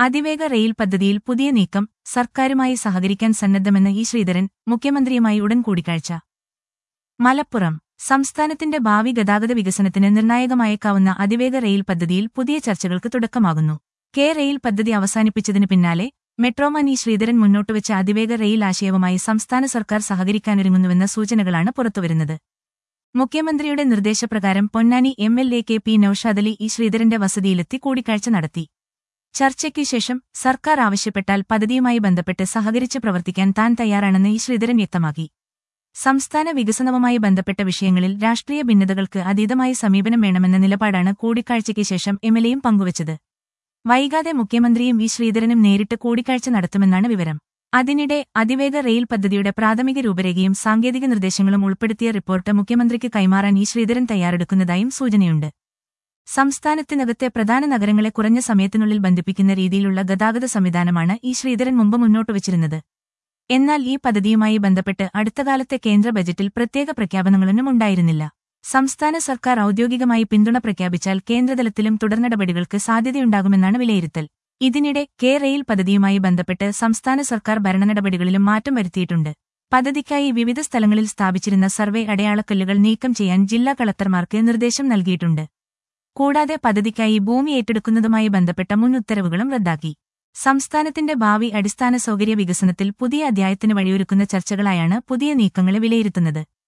അതിവേഗ റെയിൽ പദ്ധതിയിൽ പുതിയ നീക്കം സർക്കാരുമായി സഹകരിക്കാൻ സന്നദ്ധമെന്ന് ഇ ശ്രീധരൻ മുഖ്യമന്ത്രിയുമായി ഉടൻ കൂടിക്കാഴ്ച മലപ്പുറം സംസ്ഥാനത്തിന്റെ ഭാവി ഗതാഗത വികസനത്തിന് നിർണായകമായേക്കാവുന്ന അതിവേഗ റെയിൽ പദ്ധതിയിൽ പുതിയ ചർച്ചകൾക്ക് തുടക്കമാകുന്നു കെ റെയിൽ പദ്ധതി അവസാനിപ്പിച്ചതിന് പിന്നാലെ മെട്രോമാൻ ഇ ശ്രീധരൻ മുന്നോട്ടുവച്ച അതിവേഗ റെയിൽ ആശയവുമായി സംസ്ഥാന സർക്കാർ സഹകരിക്കാനൊരുങ്ങുന്നുവെന്ന സൂചനകളാണ് പുറത്തുവരുന്നത് മുഖ്യമന്ത്രിയുടെ നിർദ്ദേശപ്രകാരം Ponnani M L A K P Noushadali E ശ്രീധരന്റെ വസതിയിലെത്തി കൂടിക്കാഴ്ച നടത്തി ചർച്ചയ്ക്കു ശേഷം സർക്കാർ ആവശ്യപ്പെട്ടാൽ പദ്ധതിയുമായി ബന്ധപ്പെട്ട് സഹകരിച്ച് പ്രവർത്തിക്കാൻ താൻ തയ്യാറാണെന്ന് ഇ ശ്രീധരൻ വ്യക്തമാക്കി സംസ്ഥാന വികസനവുമായി ബന്ധപ്പെട്ട വിഷയങ്ങളിൽ രാഷ്ട്രീയ ഭിന്നതകൾക്ക് അതീതമായ സമീപനം വേണമെന്ന നിലപാടാണ് കൂടിക്കാഴ്ചയ്ക്ക് ശേഷം എംഎൽഎയും പങ്കുവച്ചത് വൈകാതെ മുഖ്യമന്ത്രിയും വി ശ്രീധരനും നേരിട്ട് കൂടിക്കാഴ്ച നടത്തുമെന്നാണ് വിവരം അതിനിടെ അതിവേഗ റെയിൽ പദ്ധതിയുടെ പ്രാഥമിക രൂപരേഖയും സാങ്കേതിക നിർദ്ദേശങ്ങളും ഉൾപ്പെടുത്തിയ റിപ്പോർട്ട് മുഖ്യമന്ത്രിക്ക് കൈമാറാൻ ഇ ശ്രീധരൻ തയ്യാറെടുക്കുന്നതായും സൂചനയുണ്ട് സംസ്ഥാനത്തിനകത്തെ പ്രധാന നഗരങ്ങളെ കുറഞ്ഞ സമയത്തിനുള്ളിൽ ബന്ധിപ്പിക്കുന്ന രീതിയിലുള്ള ഗതാഗത സംവിധാനമാണ് ഇ ശ്രീധരൻ മുമ്പ് മുന്നോട്ടുവച്ചിരുന്നത് എന്നാൽ ഈ പദ്ധതിയുമായി ബന്ധപ്പെട്ട് അടുത്തകാലത്തെ കേന്ദ്ര ബജറ്റിൽ പ്രത്യേക പ്രഖ്യാപനങ്ങളൊന്നും ഉണ്ടായിരുന്നില്ല സംസ്ഥാന സർക്കാർ ഔദ്യോഗികമായി പിന്തുണ പ്രഖ്യാപിച്ചാൽ കേന്ദ്രതലത്തിലും തുടർനടപടികൾക്ക് സാധ്യതയുണ്ടാകുമെന്നാണ് വിലയിരുത്തൽ ഇതിനിടെ കെ റെയിൽ പദ്ധതിയുമായി ബന്ധപ്പെട്ട് സംസ്ഥാന സർക്കാർ ഭരണനടപടികളിലും മാറ്റം വരുത്തിയിട്ടുണ്ട് പദ്ധതിക്കായി വിവിധ സ്ഥലങ്ങളിൽ സ്ഥാപിച്ചിരുന്ന സർവേ അടയാളക്കല്ലുകൾ നീക്കം ചെയ്യാൻ ജില്ലാ കളക്ടർമാർക്ക് നിർദ്ദേശം നൽകിയിട്ടുണ്ട് കൂടാതെ പദ്ധതിക്കായി ഭൂമി ഏറ്റെടുക്കുന്നതുമായി ബന്ധപ്പെട്ട മുൻ ഉത്തരവുകളും റദ്ദാക്കി സംസ്ഥാനത്തിന്റെ ഭാവി അടിസ്ഥാന സൗകര്യ വികസനത്തിൽ പുതിയ അധ്യായത്തിന് വഴിയൊരുക്കുന്ന ചർച്ചകളായാണ് പുതിയ നീക്കങ്ങളെ വിലയിരുത്തുന്നത്